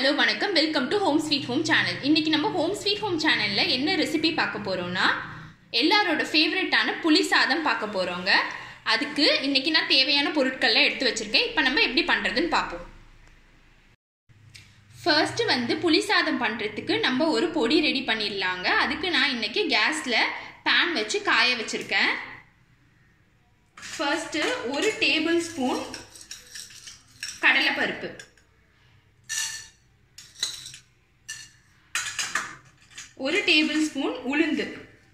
hello வணக்கம் welcome to home sweet home channel இன்னைக்கு நம்ம ஹோம் ஸ்வீட் ஹோம் சேனல்ல என்ன ரெசிபி பார்க்க போறோம்னா எல்லாரோட ஃபேவரட்டான புளி சாதம் பார்க்க போறோங்க அதுக்கு இன்னைக்கு நான் தேவையான பொருட்கள்லாம் எடுத்து வச்சிருக்கேன் இப்போ நம்ம எப்படி பண்றதுன்னு பார்ப்போம் ஃபர்ஸ்ட் வந்து புளி சாதம் பண்ணுறதுக்கு நம்ம ஒரு பொடி ரெடி பண்ணிடலாங்க அதுக்கு நான் இன்னைக்கு கேஸில் பேன் வச்சு காய வச்சுருக்கேன் ஃபர்ஸ்ட்டு ஒரு டேபிள் ஸ்பூன் கடலைப்பருப்பு ஒரு டேபிள் ஸ்பூன் உளுந்து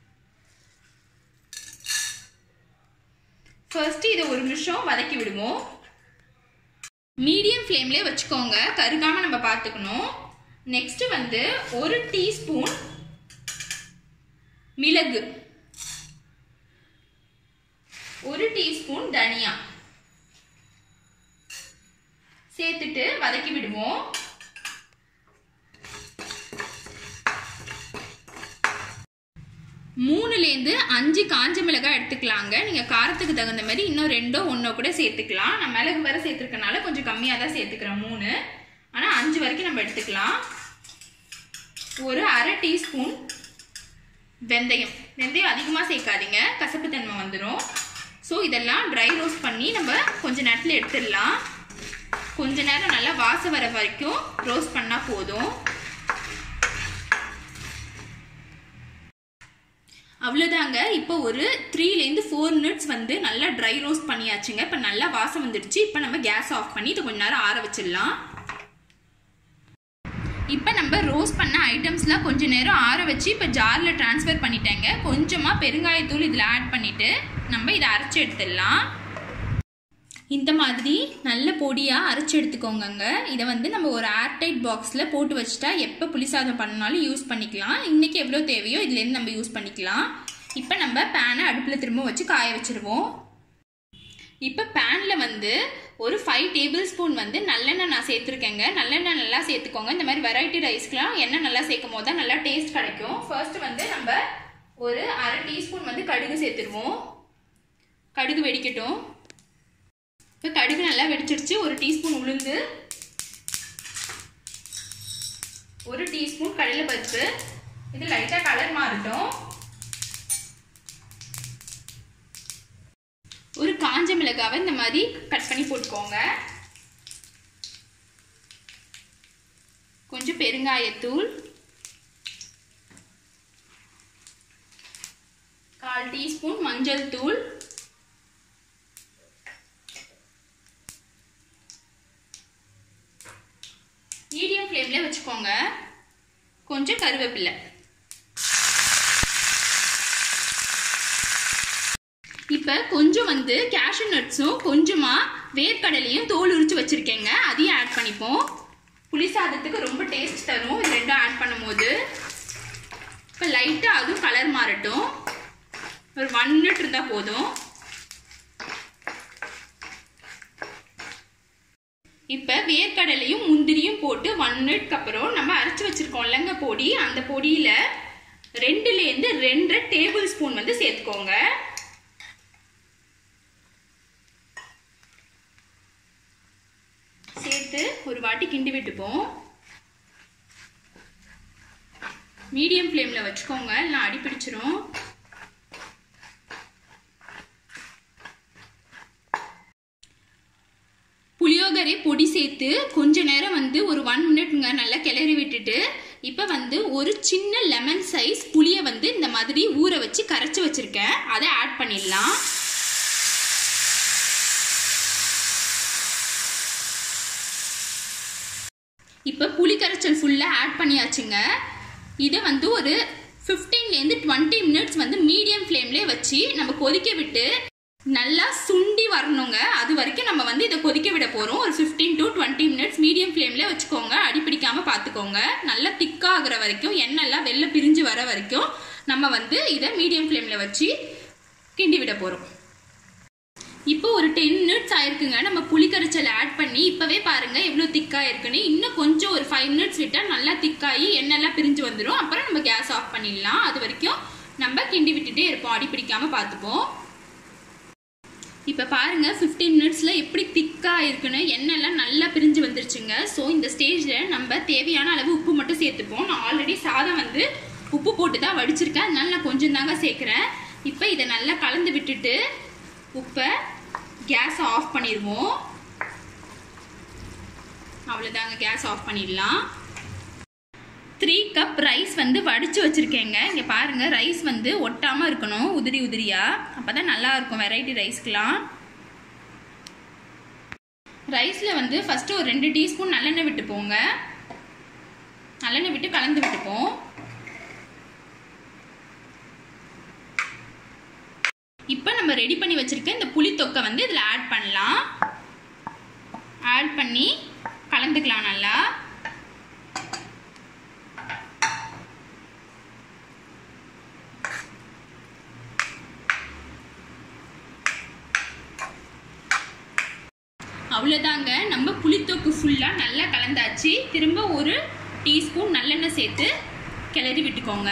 ஃபர்ஸ்ட் இதை ஒரு நிமிஷம் வதக்கி விடுவோம் மீடியம் ஃப்ளேம்லேயே வச்சுக்கோங்க கருகாம நம்ம பார்த்துக்கணும் நெக்ஸ்ட் வந்து ஒரு டீஸ்பூன் மிளகு ஒரு டீஸ்பூன் தனியா சேர்த்துட்டு வதக்கி விடுவோம் மூணுலேருந்து அஞ்சு காஞ்ச மிளகாய் எடுத்துக்கலாங்க நீங்கள் காரத்துக்கு தகுந்த மாதிரி இன்னும் ரெண்டோ ஒன்றோ கூட சேர்த்துக்கலாம் நான் மிளகு வர சேர்த்துருக்கனால கொஞ்சம் கம்மியாக தான் சேர்த்துக்கிறேன் மூணு ஆனால் அஞ்சு வரைக்கும் நம்ம எடுத்துக்கலாம் ஒரு அரை டீஸ்பூன் வெந்தயம் வெந்தயம் அதிகமாக சேர்க்காதீங்க கசப்பு தன்மை வந்துடும் ஸோ இதெல்லாம் ட்ரை ரோஸ்ட் பண்ணி நம்ம கொஞ்ச நேரத்தில் எடுத்துடலாம் கொஞ்ச நேரம் நல்லா வாசம் வர வரைக்கும் ரோஸ்ட் பண்ணால் போதும் அவ்வளோதாங்க இப்போ ஒரு த்ரீலேருந்து ஃபோர் மினிட்ஸ் வந்து நல்லா ட்ரை ரோஸ்ட் பண்ணியாச்சுங்க இப்போ நல்லா வாசம் வந்துடுச்சு இப்போ நம்ம கேஸ் ஆஃப் பண்ணி இதை கொஞ்ச நேரம் ஆற வச்சிடலாம் இப்போ நம்ம ரோஸ்ட் பண்ண ஐட்டம்ஸ்லாம் கொஞ்ச நேரம் ஆற வச்சு இப்போ ஜாரில் ட்ரான்ஸ்ஃபர் பண்ணிட்டேங்க கொஞ்சமாக பெருங்காயத்தூள் இதில் ஆட் பண்ணிவிட்டு நம்ம இதை அரைச்சி எடுத்துடலாம் இந்த மாதிரி நல்ல பொடியாக அரைச்சி எடுத்துக்கோங்கங்க இதை வந்து நம்ம ஒரு ஏர்டைட் பாக்ஸில் போட்டு வச்சுட்டா எப்போ புளிசாதம் பண்ணாலும் யூஸ் பண்ணிக்கலாம் இன்றைக்கி எவ்வளோ தேவையோ இதுலேருந்து நம்ம யூஸ் பண்ணிக்கலாம் இப்போ நம்ம பேனை அடுப்பில் திரும்ப வச்சு காய வச்சுருவோம் இப்போ பேனில் வந்து ஒரு ஃபைவ் டேபிள் ஸ்பூன் வந்து நல்லெண்ணெய் நான் சேர்த்துருக்கேங்க நல்லெண்ணெய் நல்லா சேர்த்துக்கோங்க இந்த மாதிரி வெரைட்டி ரைஸ்க்குலாம் எண்ணெய் நல்லா சேர்க்கும் போது தான் நல்லா டேஸ்ட் கிடைக்கும் ஃபர்ஸ்ட் வந்து நம்ம ஒரு அரை டீஸ்பூன் வந்து கடுகு சேர்த்துருவோம் கடுகு வெடிக்கட்டும் இப்போ கடுகு நல்லா வெடிச்சிருச்சு ஒரு டீஸ்பூன் உளுந்து ஒரு டீஸ்பூன் கடலைப்பருப்பு இது லைட்டாக கலர் மாறட்டும் ஒரு காஞ்ச மிளகாவை இந்த மாதிரி கட் பண்ணி போட்டுக்கோங்க கொஞ்சம் பெருங்காயத்தூள் கால் டீஸ்பூன் மஞ்சள் தூள் மீடியம் ஃப்ளேமில் வச்சுக்கோங்க கொஞ்சம் கருவேப்பில்லை இப்போ கொஞ்சம் வந்து கேஷ்யூ நட்ஸும் கொஞ்சமாக வேர்க்கடலையும் தோல் உரிச்சு வச்சுருக்கேங்க அதையும் ஆட் பண்ணிப்போம் புளி சாதத்துக்கு ரொம்ப டேஸ்ட் தரும் இது ரெண்டும் ஆட் பண்ணும்போது இப்போ லைட்டாக அதுவும் கலர் மாறட்டும் ஒரு ஒன் மினிட் இருந்தால் போதும் இப்போ வேர்க்கடலையும் முந்திரியும் போட்டு ஒன் மினிட்க்கு அப்புறம் நம்ம அரைச்சி வச்சிருக்கோம் இல்லைங்க பொடி அந்த பொடியில் ரெண்டுலேருந்து ரெண்டரை டேபிள் ஸ்பூன் வந்து சேர்த்துக்கோங்க சேர்த்து ஒரு வாட்டி கிண்டி விட்டுப்போம் மீடியம் ஃப்ளேமில் வச்சுக்கோங்க இல்லை அடி பிடிச்சிரும் புளியோகரை பொடி சேர்த்து கொஞ்ச நேரம் வந்து ஒரு ஒன் மினிட்ங்க நல்லா கிளறி விட்டுட்டு இப்போ வந்து ஒரு சின்ன லெமன் சைஸ் புளியை வந்து இந்த மாதிரி ஊற வச்சு கரைச்சி வச்சுருக்கேன் அதை ஆட் பண்ணிடலாம் இப்போ புளி கரைச்சல் ஃபுல்லாக ஆட் பண்ணியாச்சுங்க இதை வந்து ஒரு ஃபிஃப்டீன்லேருந்து டுவெண்ட்டி மினிட்ஸ் வந்து மீடியம் ஃப்ளேம்லேயே வச்சு நம்ம கொதிக்க விட்டு நல்லா சுண்டி வரணுங்க அது வரைக்கும் நம்ம வந்து இதை கொதிக்க விட போகிறோம் ஒரு fifteen to twenty minutes medium ஃப்ளேமில் வச்சுக்கோங்க அடிப்பிடிக்காமல் பார்த்துக்கோங்க நல்லா திக்காக ஆகிற வரைக்கும் எண்ணெய்லாம் வெளில பிரிஞ்சு வர வரைக்கும் நம்ம வந்து இதை மீடியம் ஃப்ளேமில் வச்சு கிண்டி விட போகிறோம் இப்போ ஒரு டென் மினிட்ஸ் ஆயிருக்குங்க நம்ம புளிக்கரைச்சல் ஆட் பண்ணி இப்போவே பாருங்க எவ்வளோ திக்காக இருக்குன்னு இன்னும் கொஞ்சம் ஒரு ஃபைவ் மினிட்ஸ் விட்டால் நல்லா திக்காகி எண்ணெய்லாம் பிரிஞ்சு வந்துடும் அப்புறம் நம்ம கேஸ் ஆஃப் பண்ணிடலாம் அது வரைக்கும் நம்ம கிண்டி விட்டுட்டே இருப்போம் அடி பிடிக்காம பார்த்துப்போம் இப்போ பாருங்கள் ஃபிஃப்டீன் மினிட்ஸில் எப்படி திக்காக இருக்குன்னு எண்ணெய்லாம் நல்லா பிரிஞ்சு வந்துருச்சுங்க ஸோ இந்த ஸ்டேஜில் நம்ம தேவையான அளவு உப்பு மட்டும் சேர்த்துப்போம் நான் ஆல்ரெடி சாதம் வந்து உப்பு போட்டு தான் வடிச்சிருக்கேன் அதனால நான் கொஞ்சம் தாங்க சேர்க்குறேன் இப்போ இதை நல்லா கலந்து விட்டுட்டு உப்பை கேஸ் ஆஃப் பண்ணிடுவோம் அவ்வளோதாங்க கேஸ் ஆஃப் பண்ணிடலாம் த்ரீ கப் ரைஸ் வந்து வடித்து வச்சுருக்கேங்க இங்கே பாருங்கள் ரைஸ் வந்து ஒட்டாமல் இருக்கணும் உதிரி உதிரியாக அப்போ தான் நல்லாயிருக்கும் வெரைட்டி ரைஸ்க்கெலாம் ரைஸில் வந்து ஃபஸ்ட்டு ஒரு ரெண்டு டீஸ்பூன் நல்லெண்ணெய் விட்டு போங்க நல்லெண்ணெய் விட்டு கலந்து விட்டுப்போம் இப்போ நம்ம ரெடி பண்ணி வச்சுருக்க இந்த புளி தொக்கை வந்து இதில் ஆட் பண்ணலாம் ஆட் பண்ணி கலந்துக்கலாம் நல்லா அவ்வளோதாங்க நம்ம புளித்தொக்கு ஃபுல்லாக நல்லா கலந்தாச்சு திரும்ப ஒரு டீஸ்பூன் நல்லெண்ணெய் சேர்த்து கிளறி விட்டுக்கோங்க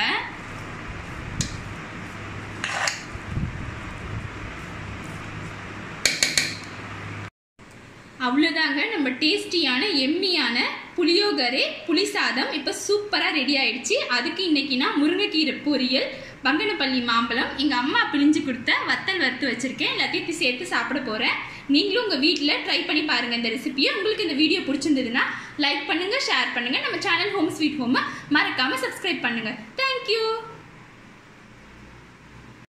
அவ்வளோதாங்க நம்ம டேஸ்டியான எம்மியான புளியோகரை புளி சாதம் இப்போ சூப்பராக ரெடி ஆயிடுச்சு அதுக்கு இன்னைக்கு நான் முருங்கைக்கீரை பொரியல் பங்கனப்பள்ளி மாம்பழம் எங்கள் அம்மா பிழிஞ்சு கொடுத்த வத்தல் வறுத்து வச்சுருக்கேன் எல்லாத்தையும் சேர்த்து சாப்பிட போகிறேன் நீங்களும் உங்கள் வீட்டில் ட்ரை பண்ணி பாருங்கள் இந்த ரெசிபியை உங்களுக்கு இந்த வீடியோ பிடிச்சிருந்ததுன்னா லைக் பண்ணுங்கள் ஷேர் பண்ணுங்கள் நம்ம சேனல் ஹோம் ஸ்வீட் ஹோமை மறக்காமல் சப்ஸ்கிரைப் பண்ணுங்கள் தேங்க்யூ